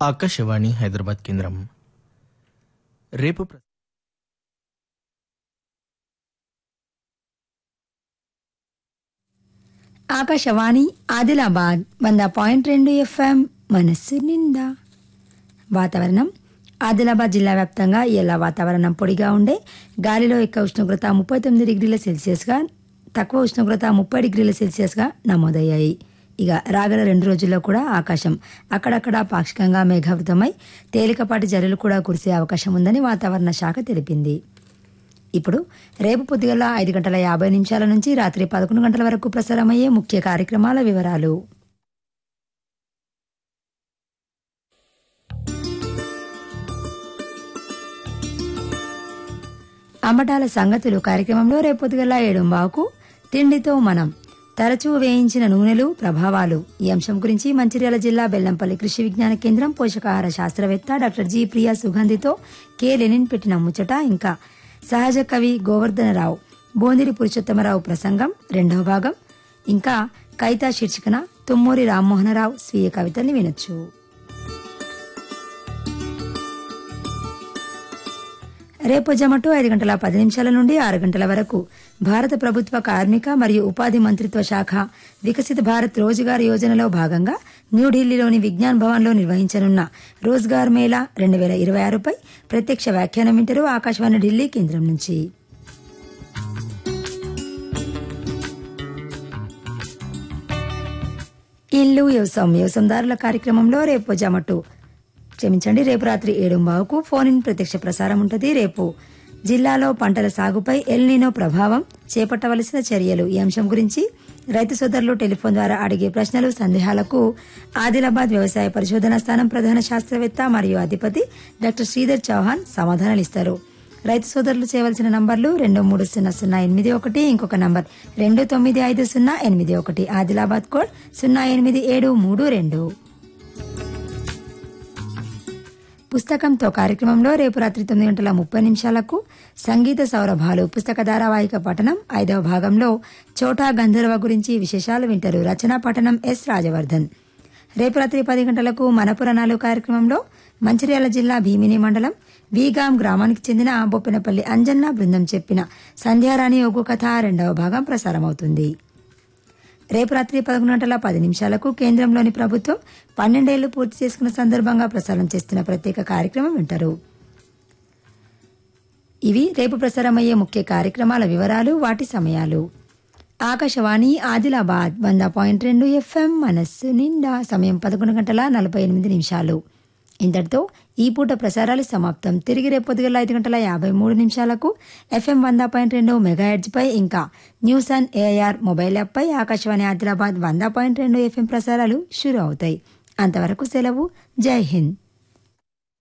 ఆకాశవాణి హైదరాబాద్ కేంద్రం రేపు ప్ర- ఆకాశవాణి ఆదిలాబాద్ వంద పాయింట్ రెండు ఎఫ్ఎం మనస్సు నిండా వాతావరణం ఆదిలాబాద్ జిల్లా వ్యాప్తంగా ఇలా వాతావరణం పొడిగా ఉండే గాలిలో ఎక్కువ ఉష్ణోగ్రత ముప్పై తొమ్మిది డిగ్రీల సెల్సియస్గా తక్కువ ఉష్ణోగ్రత ముప్పై డిగ్రీల సెల్సియస్గా నమోదయ్యాయి ఇక రాగల రెండు రోజుల్లో కూడా ఆకాశం అక్కడక్కడ పాక్షికంగా మేఘావృతమై తేలికపాటి జల్లులు కూడా కురిసే అవకాశం ఉందని వాతావరణ శాఖ తెలిపింది ఇప్పుడు రేపు పొద్దుగల ఐదు గంటల యాభై నిమిషాల నుంచి రాత్రి పదకొండు గంటల వరకు ప్రసారమయ్యే ముఖ్య కార్యక్రమాల వివరాలు అమ్మటాల సంగతులు కార్యక్రమంలో రేపు పొద్దుగల ఏడుంబావుకు తిండితో మనం తరచూ వేయించిన నూనెలు ప్రభావాలు ఈ అంశం గురించి మంచిర్యాల జిల్లా బెల్లంపల్లి కృషి విజ్ఞాన కేంద్రం పోషకాహార శాస్త్రవేత్త డాక్టర్ జి ప్రియా సుగంధితో కె లెనిన్ పెట్టిన ముచ్చట ఇంకా సహజ కవి గోవర్ధనరావు బోందిరి పురుషోత్తమరావు ప్రసంగం రెండవ భాగం ఇంకా కవితా శీర్షికన తుమ్మూరి రామ్మోహనరావు స్వీయ కవితల్ని వినొచ్చు రేపు జమటు ఐదు గంటల పది నిమిషాల నుండి ఆరు గంటల వరకు భారత ప్రభుత్వ కార్మిక మరియు ఉపాధి మంత్రిత్వ శాఖ వికసిత భారత్ రోజ్గార్ యోజనలో భాగంగా న్యూఢిల్లీలోని విజ్ఞాన్ భవన్లో నిర్వహించనున్న రోజ్గార్ మేళా రెండు వేల ఇరవై ఆరుపై ప్రత్యక్ష వ్యాఖ్యానం వింటారు ఆకాశవాణి ఢిల్లీ కేంద్రం నుంచి ఇల్లు వ్యవసాయం వ్యవసాయదారుల కార్యక్రమంలో రేపు జమటు క్షమించండి రేపు రాత్రి ఏడు బావుకు ఫోన్ ఇన్ ప్రత్యక్ష ప్రసారం ఉంటుంది రేపు జిల్లాలో పంటల సాగుపై ఎల్నినో ప్రభావం చేపట్టవలసిన చర్యలు ఈ అంశం గురించి రైతు సోదరులు టెలిఫోన్ ద్వారా అడిగే ప్రశ్నలు సందేహాలకు ఆదిలాబాద్ వ్యవసాయ పరిశోధనా స్థానం ప్రధాన శాస్త్రవేత్త మరియు అధిపతి డాక్టర్ శ్రీధర్ చౌహాన్ సమాధానాలు ఇస్తారు రైతు సోదరులు చేయవలసిన నంబర్లు రెండు మూడు సున్నా సున్నా ఎనిమిది ఒకటి ఇంకొక నంబర్ రెండు తొమ్మిది ఐదు సున్నా ఎనిమిది ఒకటి ఆదిలాబాద్ కోడ్ సున్నా ఎనిమిది ఏడు మూడు రెండు పుస్తకంతో కార్యక్రమంలో రేపు రాత్రి తొమ్మిది గంటల ముప్పై నిమిషాలకు సంగీత సౌరభాలు పుస్తక ధారావాహిక పఠనం ఐదవ భాగంలో చోటా గంధర్వ గురించి విశేషాలు వింటారు రచనా పఠనం ఎస్ రాజవర్ధన్ రేపు రాత్రి పది గంటలకు మనపురాణాలు కార్యక్రమంలో మంచిర్యాల జిల్లా భీమిని మండలం వీగాం గ్రామానికి చెందిన బొప్పినపల్లి అంజన్న బృందం చెప్పిన సంధ్యారాణి ఒగ్గు కథ రెండవ భాగం ప్రసారమవుతుంది రేపు రాత్రి పదకొండు గంటల పది నిమిషాలకు కేంద్రంలోని ప్రభుత్వం పన్నెండేళ్లు పూర్తి చేసుకున్న సందర్భంగా ప్రసారం చేస్తున్న ప్రత్యేక కార్యక్రమం వింటారు ఇవి రేపు ప్రసారమయ్యే ముఖ్య కార్యక్రమాల వివరాలు వాటి సమయాలు ఆకాశవాణి ఆదిలాబాద్ వంద పాయింట్ రెండు ఎఫ్ఎం మనస్సు నిండా సమయం పదకొండు గంటల నలభై ఎనిమిది నిమిషాలు ఇంతటితో ఈ పూట ప్రసారాలు సమాప్తం తిరిగి రేపు పొద్దుగల ఐదు గంటల యాభై మూడు నిమిషాలకు ఎఫ్ఎం వంద పాయింట్ రెండు మెగాహెడ్జ్ పై ఇంకా news and AIR mobile app పై ఆకాశవాణి ఆదిలాబాద్ వంద పాయింట్ రెండు ఎఫ్ఎం ప్రసారాలు షురు అవుతాయి అంతవరకు సెలవు జై హింద్